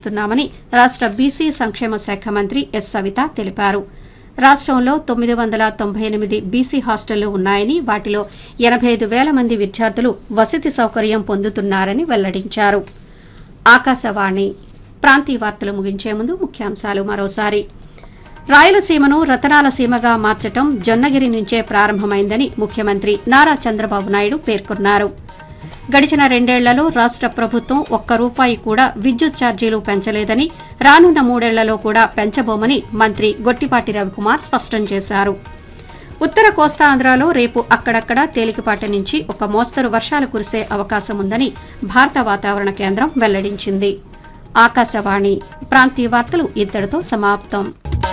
స్తున్నామని రాష్ట బీసీ సంక్షేమ శాఖ మంత్రి ఎస్ సవిత తెలిపారు రాష్టంలో తొమ్మిది వందల తొంభై ఎనిమిది బీసీ హాస్టళ్లు ఉన్నాయని వాటిలో ఎనబై ఐదు వేల మంది విద్యార్థులు వసతి సౌకర్యం పొందుతున్నారని వెల్లడించారు ఆకాశవాణి ప్రాంతీయ వార్తలు ముగించే ముందు ముఖ్యాంశాలు మరోసారి రాయలసీమను రతనాల సీమగా మార్చటం జొన్నగిరి నుంచే ప్రారంభమైందని ముఖ్యమంత్రి నారా చంద్రబాబు నాయుడు పేర్కొన్నారు గడిచిన రెండేళ్లలో రాష్ట ప్రభుత్వం ఒక్క రూపాయి కూడా విద్యుత్ ఛార్జీలు పెంచలేదని రానున్న మూడేళ్లలో కూడా పెంచబోమని మంత్రి గొట్టిపాటి రవికుమార్ స్పష్టం చేశారు ఉత్తర కోస్తాంధ్రలో రేపు అక్కడక్కడ తేలికపాటి నుంచి ఒక మోస్తరు వర్షాలు కురిసే అవకాశం ఉందని భారత వాతావరణ కేంద్రం వెల్లడించింది ఆకాశవాణి ప్రాంతీయ వార్తలు ఇద్దరితో సమాప్తం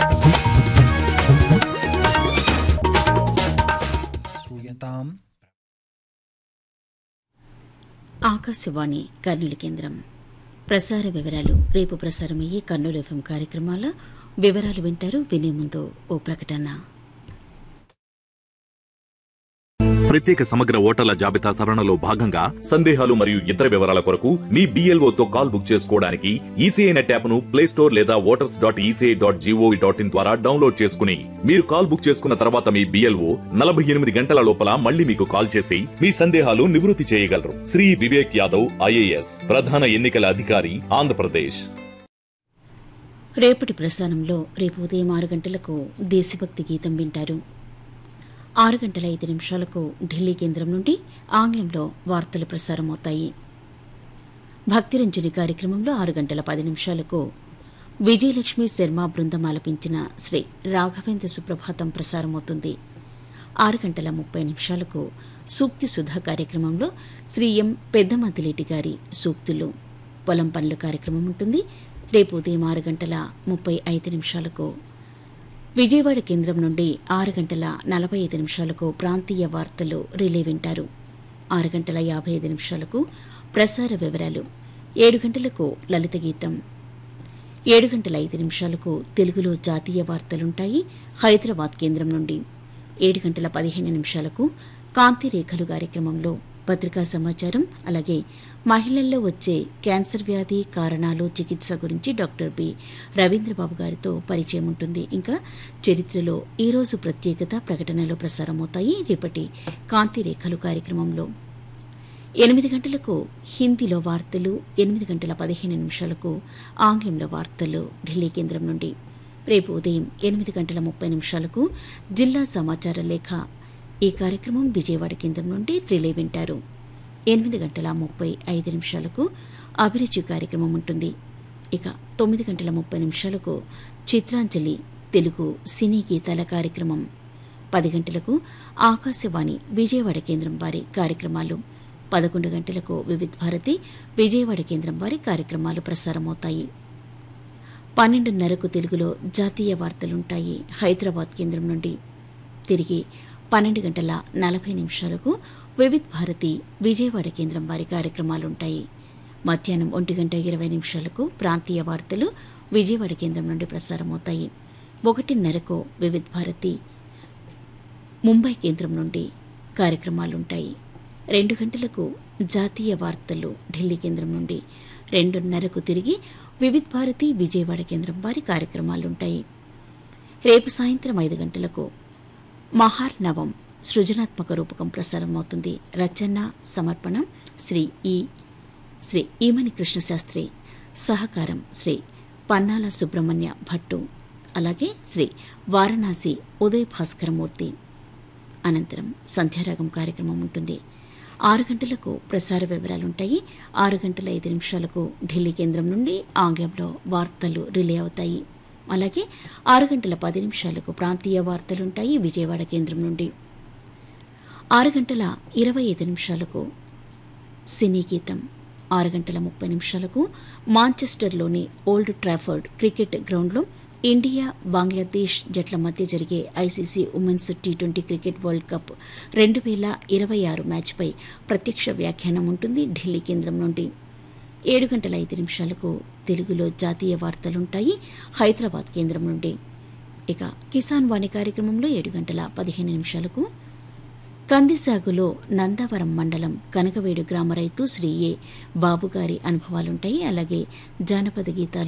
श्रूयताम् ఆకాశవాణి కర్నూలు కేంద్రం ప్రసార వివరాలు రేపు ప్రసారమయ్యే కర్నూలు ఎఫ్ఎం కార్యక్రమాల వివరాలు వింటారు వినే ముందు ఓ ప్రకటన ప్రత్యేక సమగ్ర ఓటర్ల జాబితా సవరణలో భాగంగా సందేహాలు మరియు ఇతర వివరాల కొరకు మీ BLO తో కాల్ బుక్ చేసుకోవడానికి ఈసీఐ నెట్ యాప్ ను ప్లే స్టోర్ లేదా voters dot ECI dot GOV dot in ద్వారా డౌన్లోడ్ చేసుకుని మీరు కాల్ బుక్ చేసుకున్న తర్వాత మీ బిఎల్ఓ నలభై ఎనిమిది గంటల లోపల మళ్ళీ మీకు కాల్ చేసి మీ సందేహాలు నివృత్తి చేయగలరు శ్రీ వివేక్ యాదవ్ ఐఏఎస్ ప్రధాన ఎన్నికల అధికారి ఆంధ్రప్రదేశ్ రేపటి ప్రసారంలో రేపు ఉదయం ఆరు గంటలకు దేశభక్తి గీతం వింటారు ఆరు గంటల ఐదు నిమిషాలకు ఢిల్లీ కేంద్రం నుండి ఆంగ్లంలో వార్తలు ప్రసారమవుతాయి భక్తిరంజని కార్యక్రమంలో ఆరు గంటల పది నిమిషాలకు విజయలక్ష్మి శర్మ బృందం ఆలపించిన శ్రీ రాఘవేంద్ర సుప్రభాతం ప్రసారమవుతుంది ఆరు గంటల ముప్పై నిమిషాలకు సూక్తి సుధా కార్యక్రమంలో శ్రీ ఎం పెద్దమద్దిలేటి గారి సూక్తులు పొలం పనుల కార్యక్రమం ఉంటుంది రేపు ఉదయం ఆరు గంటల ముప్పై ఐదు నిమిషాలకు విజయవాడ కేంద్రం నుండి ఆరు గంటల నలభై ఐదు నిమిషాలకు ప్రాంతీయ వార్తలు రిలే వింటారు ఆరు గంటల యాభై ఐదు నిమిషాలకు ప్రసార వివరాలు ఏడు గంటలకు లలిత గీతం ఏడు గంటల ఐదు నిమిషాలకు తెలుగులో జాతీయ వార్తలుంటాయి హైదరాబాద్ కేంద్రం నుండి ఏడు గంటల పదిహేను నిమిషాలకు కాంతి రేఖలు కార్యక్రమంలో పత్రికా సమాచారం అలాగే మహిళల్లో వచ్చే క్యాన్సర్ వ్యాధి కారణాలు చికిత్స గురించి డాక్టర్ బి రవీంద్రబాబు గారితో పరిచయం ఉంటుంది ఇంకా చరిత్రలో ఈరోజు ప్రత్యేకత ప్రకటనలో ప్రసారమవుతాయి రేపటి కాంతి రేఖలు కార్యక్రమంలో ఎనిమిది గంటలకు హిందీలో వార్తలు ఎనిమిది గంటల పదిహేను నిమిషాలకు ఆంగ్లంలో వార్తలు ఢిల్లీ కేంద్రం నుండి రేపు ఉదయం ఎనిమిది గంటల ముప్పై నిమిషాలకు జిల్లా సమాచార లేఖ ఈ కార్యక్రమం విజయవాడ కేంద్రం నుండి రిలే వింటారు ఎనిమిది గంటల ముప్పై ఐదు నిమిషాలకు అభిరుచి కార్యక్రమం ఉంటుంది ఇక తొమ్మిది గంటల ముప్పై నిమిషాలకు చిత్రాంజలి తెలుగు సినీ గీతాల కార్యక్రమం పది గంటలకు ఆకాశవాణి విజయవాడ కేంద్రం వారి కార్యక్రమాలు పదకొండు గంటలకు వివిధ్ భారతి విజయవాడ కేంద్రం వారి కార్యక్రమాలు ప్రసారమవుతాయి పన్నెండున్నరకు తెలుగులో జాతీయ వార్తలుంటాయి హైదరాబాద్ కేంద్రం నుండి తిరిగి పన్నెండు గంటల నలభై నిమిషాలకు వివిధ్ భారతి విజయవాడ కేంద్రం వారి కార్యక్రమాలుంటాయి మధ్యాహ్నం ఒంటి గంట ఇరవై నిమిషాలకు ప్రాంతీయ వార్తలు విజయవాడ కేంద్రం నుండి ప్రసారమవుతాయి ఒకటిన్నరకు వివిధ్ భారతి ముంబై కేంద్రం నుండి కార్యక్రమాలుంటాయి రెండు గంటలకు జాతీయ వార్తలు ఢిల్లీ కేంద్రం నుండి రెండున్నరకు తిరిగి వివిధ్ భారతి విజయవాడ కేంద్రం వారి కార్యక్రమాలుంటాయి రేపు సాయంత్రం ఐదు గంటలకు మహార్నవం సృజనాత్మక రూపకం ప్రసారమవుతుంది రచన సమర్పణం శ్రీ ఈ శ్రీ ఈమని కృష్ణశాస్త్రి సహకారం శ్రీ పన్నాల సుబ్రహ్మణ్య భట్టు అలాగే శ్రీ వారణాసి ఉదయ్ భాస్కరమూర్తి అనంతరం సంధ్యారాగం కార్యక్రమం ఉంటుంది ఆరు గంటలకు ప్రసార వివరాలుంటాయి ఆరు గంటల ఐదు నిమిషాలకు ఢిల్లీ కేంద్రం నుండి ఆంగ్లంలో వార్తలు రిలే అవుతాయి అలాగే ఆరు గంటల పది నిమిషాలకు ప్రాంతీయ వార్తలుంటాయి విజయవాడ కేంద్రం నుండి ఆరు గంటల ఇరవై ఐదు నిమిషాలకు సినీ గీతం ఆరు గంటల ముప్పై నిమిషాలకు మాంచెస్టర్లోని ఓల్డ్ ట్రాఫర్డ్ క్రికెట్ గ్రౌండ్లో ఇండియా బంగ్లాదేశ్ జట్ల మధ్య జరిగే ICC women's T twenty cricket world cup రెండు వేల ఇరవై ఆరు మ్యాచ్పై ప్రత్యక్ష వ్యాఖ్యానం ఉంటుంది ఢిల్లీ కేంద్రం నుండి ఏడు గంటల ఐదు నిమిషాలకు తెలుగులో జాతీయ వార్తలుంటాయి హైదరాబాద్ కేంద్రం నుండి ఇక కిసాన్ వాణి కార్యక్రమంలో ఏడు గంటల పదిహేను నిమిషాలకు కందిసాగులో నందవరం మండలం కనకవేడు గ్రామ రైతు శ్రీ ఏ బాబుగారి అనుభవాలుంటాయి అలాగే జానపద గీతాలు